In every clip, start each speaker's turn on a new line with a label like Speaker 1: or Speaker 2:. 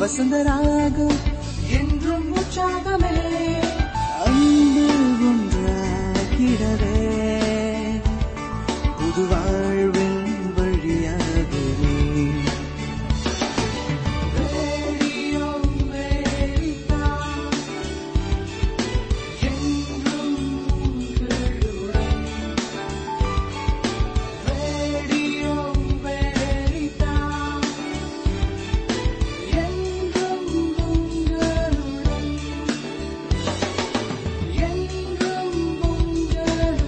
Speaker 1: வசந்தராகம் என்றும் உற்சாகமே அன்பு ஒன்றாகிடவே புது வாழ்வின் வழியாகவே ரேடியோ அமெரிக்கா, என்றும் உங்களுடன். ரேடியோ அமெரிக்கா, என்றும் உங்களுடன். என்றும் உங்களுடன்.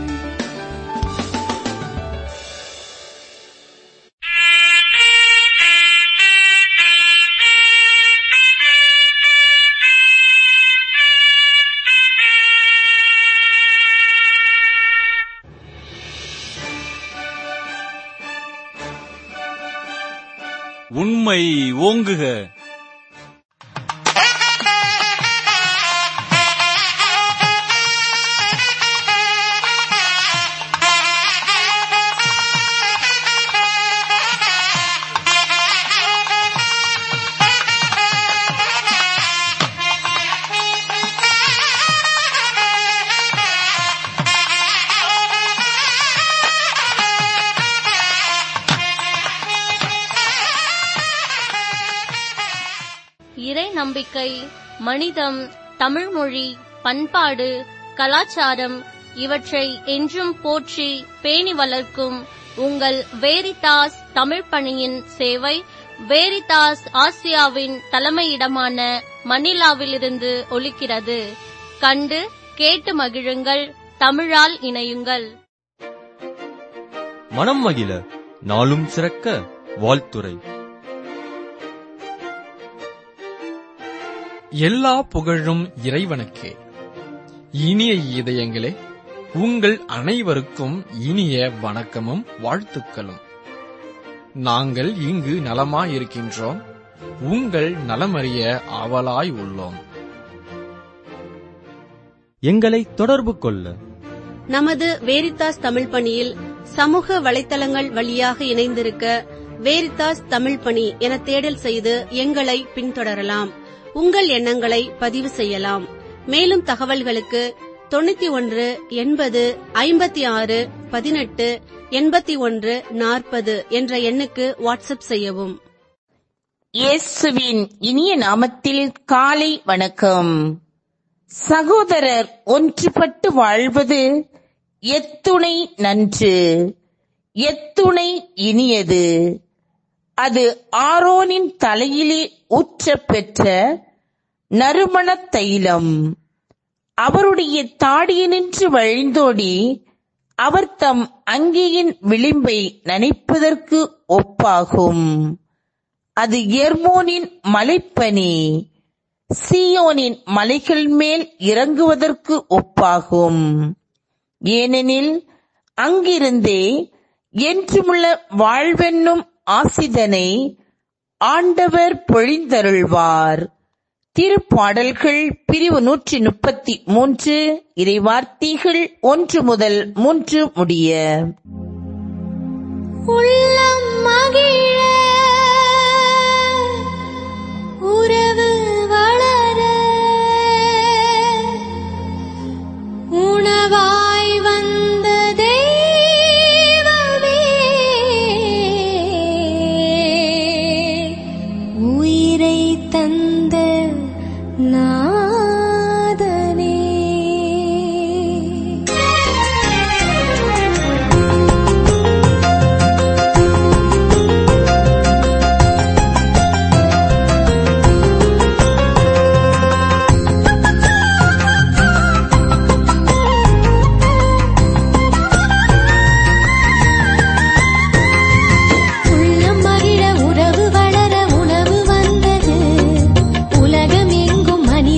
Speaker 2: உண்மை ஓங்குக
Speaker 3: இறை நம்பிக்கை மனிதம் தமிழ்மொழி பண்பாடு கலாச்சாரம் இவற்றை என்றும் போற்றி பேணி வளர்க்கும் உங்கள் வேரிதாஸ் தமிழ் பணியின் சேவை வேரிதாஸ் ஆசியாவின் தலைமையிடமான மணிலாவிலிருந்து ஒலிக்கிறது கண்டு கேட்டு மகிழுங்கள் தமிழால் இணையுங்கள்
Speaker 4: மனம் மகிழ நாளும் சிறக்க வாழ்த்துரை
Speaker 5: எல்லா புகழும் இறைவனுக்கே இனிய இதயங்களே உங்கள் அனைவருக்கும் இனிய வணக்கமும் வாழ்த்துக்களும் நாங்கள் இங்கு நலமாயிருக்கின்றோம் உங்கள் நலமறிய ஆவலாய் உள்ளோம்
Speaker 4: எங்களை தொடர்பு கொள்ள
Speaker 6: நமது வேரித்தாஸ் தமிழ் பணியில் சமூக வலைத்தளங்கள் வழியாக இணைந்திருக்க வேரித்தாஸ் தமிழ் பணி என தேடல் செய்து எங்களை பின்தொடரலாம் உங்கள் எண்ணங்களை பதிவு செய்யலாம் மேலும் தகவல்களுக்கு தொண்ணூத்தி ஒன்று எண்பது ஐம்பத்தி ஆறு பதினெட்டு எண்பத்தி ஒன்று நாற்பது என்ற எண்ணுக்கு வாட்ஸ்அப் செய்யவும்
Speaker 7: இயேசுவின் இனிய நாமத்தில் காலை வணக்கம் சகோதரர் ஒன்றுபட்டு வாழ்வது எத்துணை நன்று எத்துணை இனியது அது ஆரோனின் தலையிலே ஊற்றப் பெற்ற நறுமணத் தைலம் அவருடைய தாடியினின்று வழிந்தோடி அவர் தம் அங்கியின் விளிம்பை நனைப்பதற்கு ஒப்பாகும் அது எர்மோனின் மலைப்பனி சீயோனின் மலைகள் மேல் இறங்குவதற்கு ஒப்பாகும் ஏனெனில் அங்கிருந்தே என்றுமுள்ள வாழ்வென்னும் ஆசிதனை ஆண்டவர் பொழிந்தருள்வார் திருப்பாடல்கள் பிரிவு நூற்றி முப்பத்தி மூன்று இறைவார்த்தைகள் ஒன்று முதல் மூன்று முடிய
Speaker 8: உள்ளம் மகிழ உறவு வளர உணவாய் வந்த தெய்வமே உயிரை தந்த நாதனே உள்ளம் மகிழ உறவு வளர உணவு வந்தது உலகம் எங்கும் மனித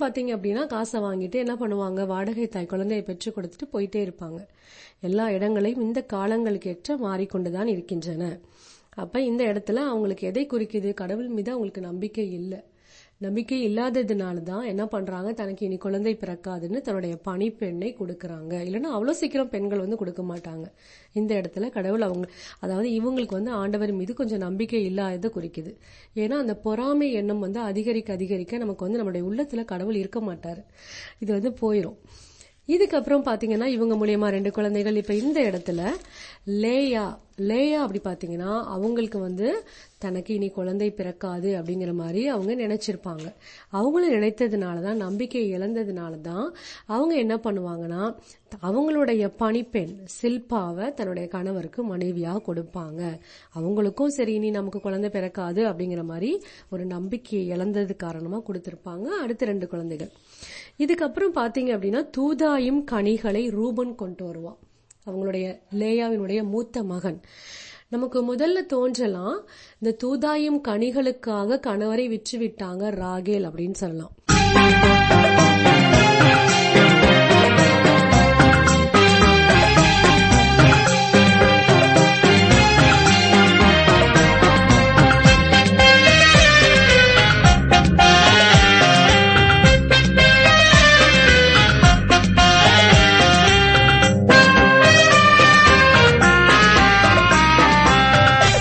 Speaker 9: பாத்தீங்க அப்படின்னா காசை வாங்கிட்டு என்ன பண்ணுவாங்க வாடகை தாய் குழந்தையை பெற்று கொடுத்துட்டு போயிட்டே இருப்பாங்க எல்லா இடங்களையும் இந்த காலங்களுக்கு ஏற்ற மாறிக்கொண்டுதான் இருக்கின்றன அப்ப இந்த இடத்துல அவங்களுக்கு எதை குறிக்குது கடவுள் மீது அவங்களுக்கு நம்பிக்கை இல்லை நம்பிக்கை இல்லாததுனால தான் என்ன பண்றாங்க தனக்கு இனி குழந்தை பிறக்காதுன்னு தன்னுடைய பணிப்பெண்ணை கொடுக்கறாங்க இல்லைன்னா அவ்வளவு சீக்கிரம் பெண்கள் வந்து கொடுக்க மாட்டாங்க இந்த இடத்துல கடவுள் அவங்க அதாவது இவங்களுக்கு வந்து ஆண்டவர் மீது கொஞ்சம் நம்பிக்கை இல்லாததை குறிக்குது ஏன்னா அந்த பொறாமை எண்ணம் வந்து அதிகரிக்க அதிகரிக்க நமக்கு வந்து நம்மளுடைய உள்ளத்துல கடவுள் இருக்க மாட்டாரு இது வந்து போயிரும் இதுக்கப்புறம் பாத்தீங்கன்னா இவங்க மூலியமா ரெண்டு குழந்தைகள் இப்ப இந்த இடத்துல லேயா லேயா அப்படி பாத்தீங்கன்னா அவங்களுக்கு வந்து தனக்கு இனி குழந்தை பிறக்காது அப்படிங்கிற மாதிரி அவங்க நினைச்சிருப்பாங்க அவங்களும் நினைத்ததுனாலதான் நம்பிக்கை இழந்ததுனாலதான் அவங்க என்ன பண்ணுவாங்கன்னா அவங்களுடைய பணிப்பெண் சில்பாவை தன்னுடைய கணவருக்கு மனைவியா கொடுப்பாங்க அவங்களுக்கும் சரி இனி நமக்கு குழந்தை பிறக்காது அப்படிங்கிற மாதிரி ஒரு நம்பிக்கையை இழந்தது காரணமா கொடுத்திருப்பாங்க அடுத்த ரெண்டு குழந்தைகள் இதுக்கப்புறம் பாத்தீங்க அப்படின்னா தூதாயும் கனிகளை ரூபன் கொண்டு வருவான் அவங்களுடைய லேயாவினுடைய மூத்த மகன் நமக்கு முதல்ல தோன்றலாம் இந்த தூதாயும் கனிகளுக்காக கணவரை விற்று விட்டாங்க ராகேல் அப்படின்னு சொல்லலாம்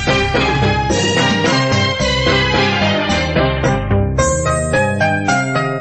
Speaker 8: ஆ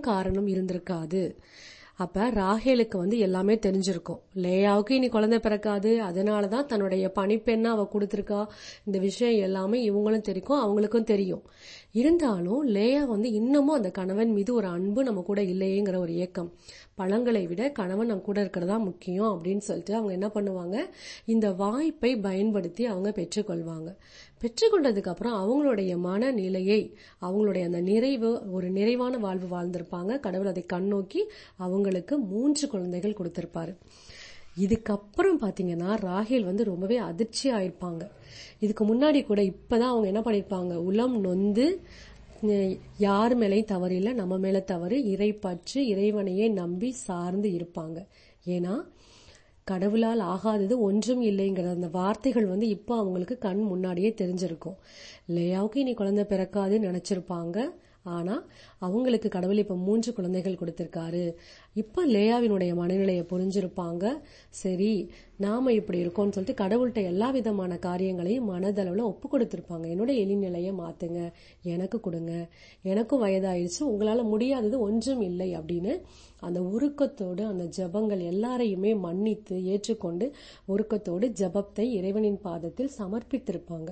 Speaker 9: காரணம் இருந்திருக்காது அப்ப ராகேலுக்கு வந்து எல்லாமே தெரிஞ்சிருக்கும் லேயாவுக்கு இனி குழந்தை பிறக்காது அதனாலதான் தன்னுடைய பணிப்பெண்ண அவ கொடுத்திருக்கா இந்த விஷயம் எல்லாமே இவங்களும் தெரியும் அவங்களுக்கும் தெரியும் இருந்தாலும் லேயா வந்து இன்னமும் அந்த கணவன் மீது ஒரு அன்பு நம்ம கூட இல்லையேங்கிற ஒரு ஏக்கம் பழங்களை விட கணவன் நம்ம கூட இருக்கிறதா முக்கியம் அப்படின்னு சொல்லிட்டு அவங்க என்ன பண்ணுவாங்க இந்த வாய்ப்பை பயன்படுத்தி அவங்க பெற்றுக்கொள்வாங்க பெற்றுக்கொண்டதுக்கு அப்புறம் அவங்களுடைய மனநிலையை அவங்களுடைய அந்த நிறைவு ஒரு நிறைவான வாழ்வு வாழ்ந்திருப்பாங்க கடவுள் அதை கண்ணோக்கி அவங்களுக்கு மூன்று குழந்தைகள் கொடுத்திருப்பாரு இதுக்கப்புறம் பாத்தீங்கன்னா ராகேல் வந்து ரொம்பவே அதிர்ச்சி ஆயிருப்பாங்க இதுக்கு முன்னாடி கூட இப்பதான் அவங்க என்ன பண்ணிருப்பாங்க உளம் நொந்து அஹ், யார் மேலேயும் தவறு இல்லை நம்ம மேல தவறு இறைப்பற்று இறைவனையே நம்பி சார்ந்து இருப்பாங்க ஏன்னா கடவுளால் ஆகாதது ஒன்றும் இல்லைங்கிற அந்த வார்த்தைகள் வந்து இப்போ அவங்களுக்கு கண் முன்னாடியே தெரிஞ்சிருக்கும் லேயாவுக்கு இனி குழந்தை பிறக்காதுன்னு நினைச்சிருப்பாங்க ஆனா அவங்களுக்கு கடவுள் இப்ப மூன்று குழந்தைகள் கொடுத்திருக்காரு இப்ப லேயாவினுடைய மனநிலையை புரிஞ்சிருப்பாங்க சரி நாம இப்படி இருக்கோம்னு சொல்லிட்டு கடவுள்கிட்ட எல்லா விதமான காரியங்களையும் மனதளவுல ஒப்பு கொடுத்திருப்பாங்க என்னோட எளிநிலையை மாத்துங்க எனக்கு கொடுங்க எனக்கும் வயதாயிருச்சு உங்களால முடியாதது ஒன்றும் இல்லை அப்படின்னு அந்த உருக்கத்தோடு அந்த ஜெபங்கள் எல்லாரையுமே மன்னித்து ஏற்றுக்கொண்டு உருக்கத்தோடு ஜெபத்தை இறைவனின் பாதத்தில் சமர்ப்பித்திருப்பாங்க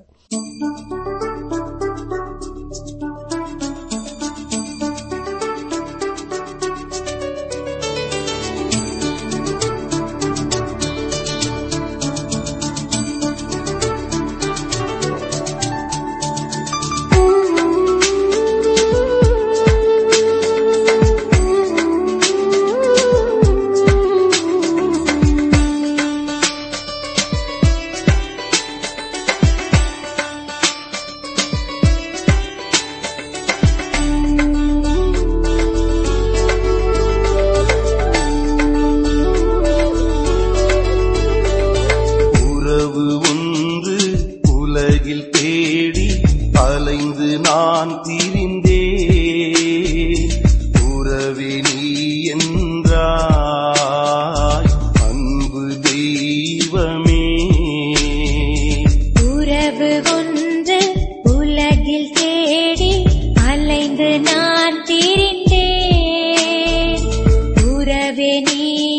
Speaker 10: உறவு ஒன்று உலகில் தேடி அலைந்து நான் திரிந்தேன் உறவே நீ என்றாய் அன்பு தெய்வமே
Speaker 8: உறவு ஒன்று உலகில் தேடி அலைந்து நான் திரிந்தேன் உறவே நீ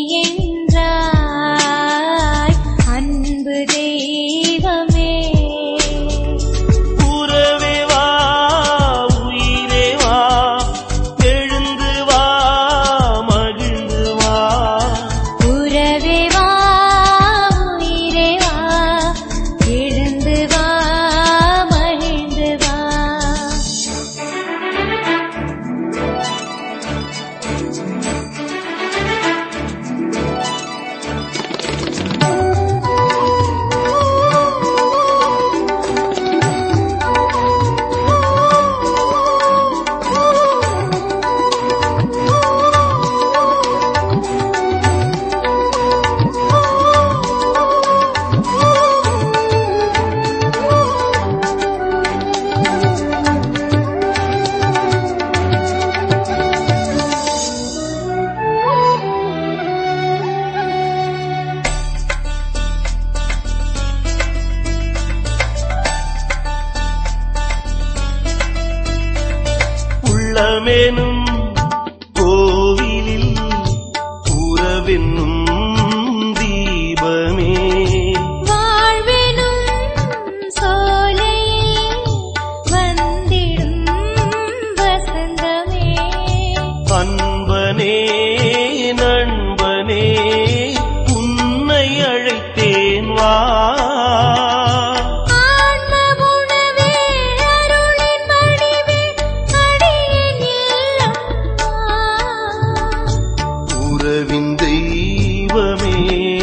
Speaker 8: என்றாய் அன்பு தெய்வமே
Speaker 10: உறவே வா உயிரே வா எழுந்து வா மகிழ்ந்து வா
Speaker 8: உறவே வா உயிரே வா எழுந்து வா மகிழ்ந்து வா
Speaker 10: உள்ளமெனும் கோவிலில் உறவென்னும் தீபமே
Speaker 8: வாழ்வெனும் சோலையில் வந்திடும் வசந்தமே
Speaker 10: அன்பனே நண்பனே உன்னை அழைத்தேன் வா
Speaker 8: ஆன்ம உணவே அருளின் வடிவே அடியேன் இல்லம்
Speaker 10: உறவின் தெய்வமே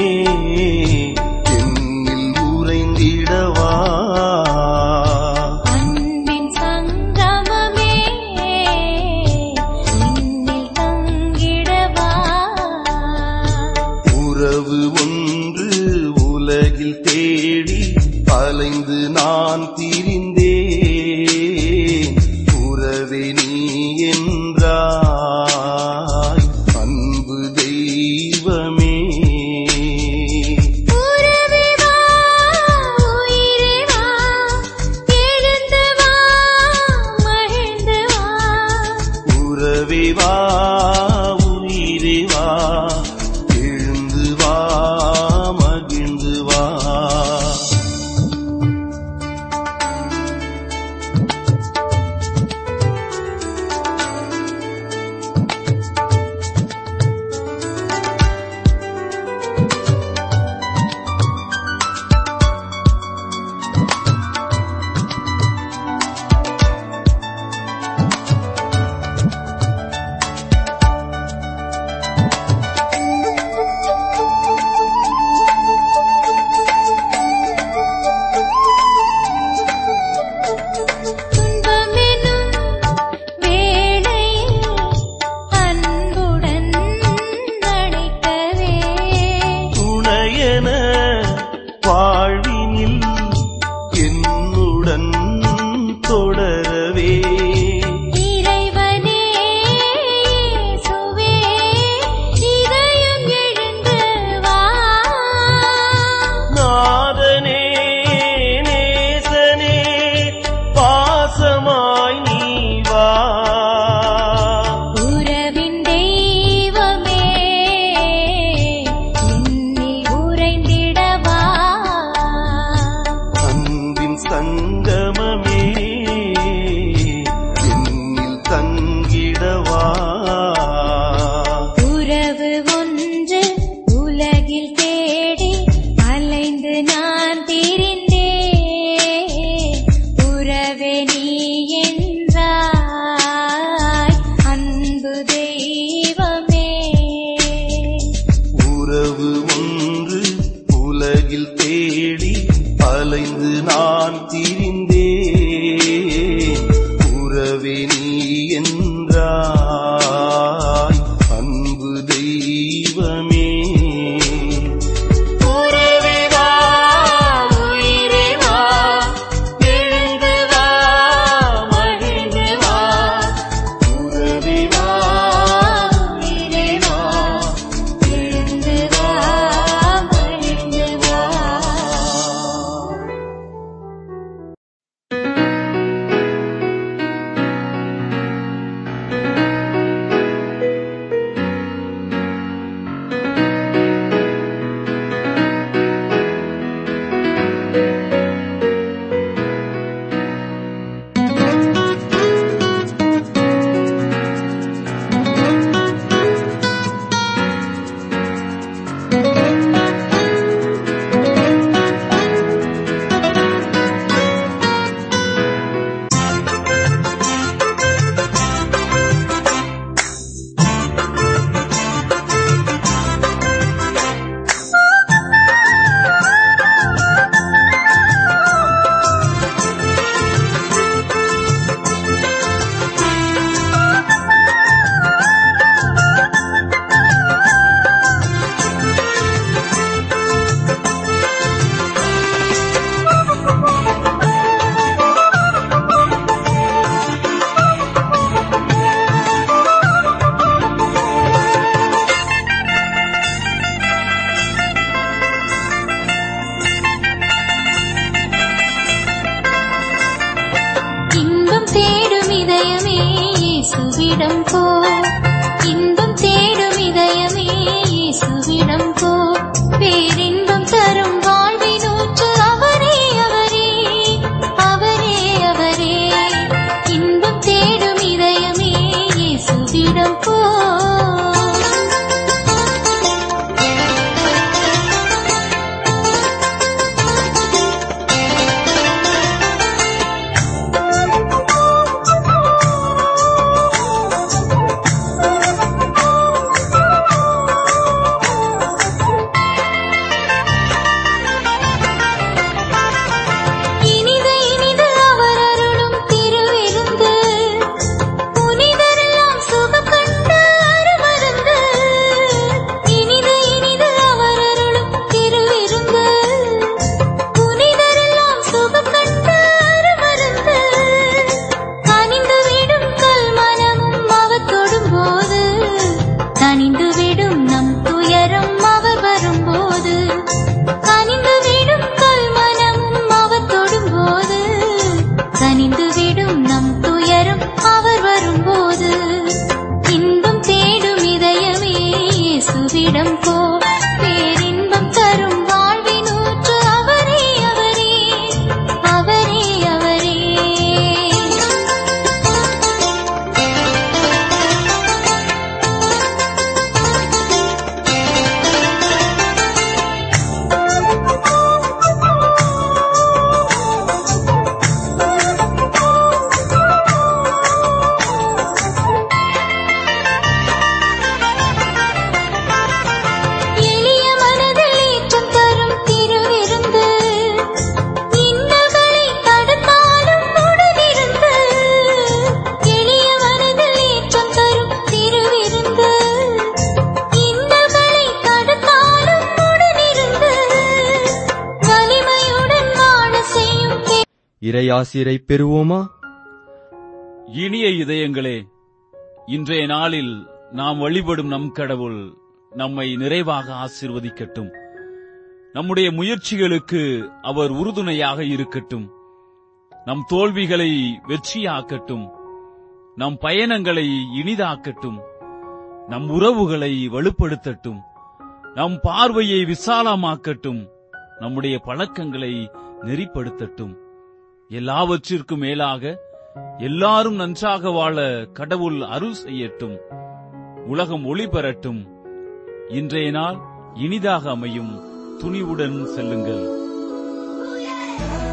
Speaker 10: என்னில் உறைந்திடவா
Speaker 8: அன்பின் சங்கமமே இன்னில் தங்கிடவா
Speaker 10: உறவு ஒன்று உலகில் தேடி அலைந்து நான் திரிந்தேன் உறவே நீ என்றாய் அன்பு தெய்வமே
Speaker 8: உறவே வா உயிரே வா எழுந்து வா மகிழ்ந்து வா
Speaker 10: உறவே வா உலகில் தேடி அலைந்து நான் திரிந்தேன் உறவே நீ என்றாய் அன்பு தெய்வமே உறவே வா, உயிரே வா, எழுந்து வா, மகிழ்ந்து வா. உறவே வா, உயிரே வா, எழுந்து வா, மகிழ்ந்து வா.
Speaker 8: இன்பம் தேடும் இதயமே இயேசுவிடம் போ இன்பம் தேடும் இதயமே இயேசுவிடம் போ பேரின்பம் தரும் வாழ்வின் ஊற்று அவரே அவரே அவரே அவரே இன்பம் தேடும் இதயமே இயேசுவிடம் போ இனிது இனிது அவர் அருளும் திருவிருந்து புனிதரெல்லாம் சுகம் கண்டு அருமருந்து இனிது இனிது அவர் அருளும் திருவிருந்து புனிதரெல்லாம் சுகம் கண்டு அருமருந்து கனிந்து விடும் கல் மனமும் அவர் தொடும்போது கனிந்து விடும் நம் துயரம் அவர் வரும்போது கனிந்து விடும் கல் மனமும் அவர் தொடும்போது கனிந்து விடும் நம் துயரம் அவர் வரும்போது இன்பம் தேடும் இதயமே இயேசுவிடம் போ பேரின்பம் தரும் வாழ்வின் ஊற்று அவரே அவரே அவரே அவரே எளிய மனதில் ஏற்றம் தரும் திருவிருந்து இன்னல்களை தடுத்தாலும் உடனிருந்து எளிய மனதில் ஏற்றம் தரும் திருவிருந்து இன்னல்களை தடுத்தாலும் உடனிருந்து வலிமையுடன் வாழ செய்யும் தே-
Speaker 4: இறையாசிரை பெறுவோமா
Speaker 2: இனிய இதயங்களே இன்றைய நாளில் நாம் வழிபடும் நம் கடவுள் நம்மை நிறைவாக ஆசீர்வதிக்கட்டும் நம்முடைய முயற்சிகளுக்கு அவர் உறுதுணையாக இருக்கட்டும் நம் தோல்விகளை வெற்றியாக்கட்டும் நம் பயணங்களை இனிதாக்கட்டும் நம் உறவுகளை வலுப்படுத்தட்டும் நம் பார்வையை விசாலமாக்கட்டும் நம்முடைய பழக்கங்களை நெறிப்படுத்தட்டும் எல்லாவற்றிற்கும் மேலாக எல்லாரும் நன்றாக வாழ கடவுள் அருள் செய்யட்டும் உலகம் ஒளி பெறட்டும் இன்றைய நாள் இனிதாக அமையும் துணிவுடன் செல்லுங்கள்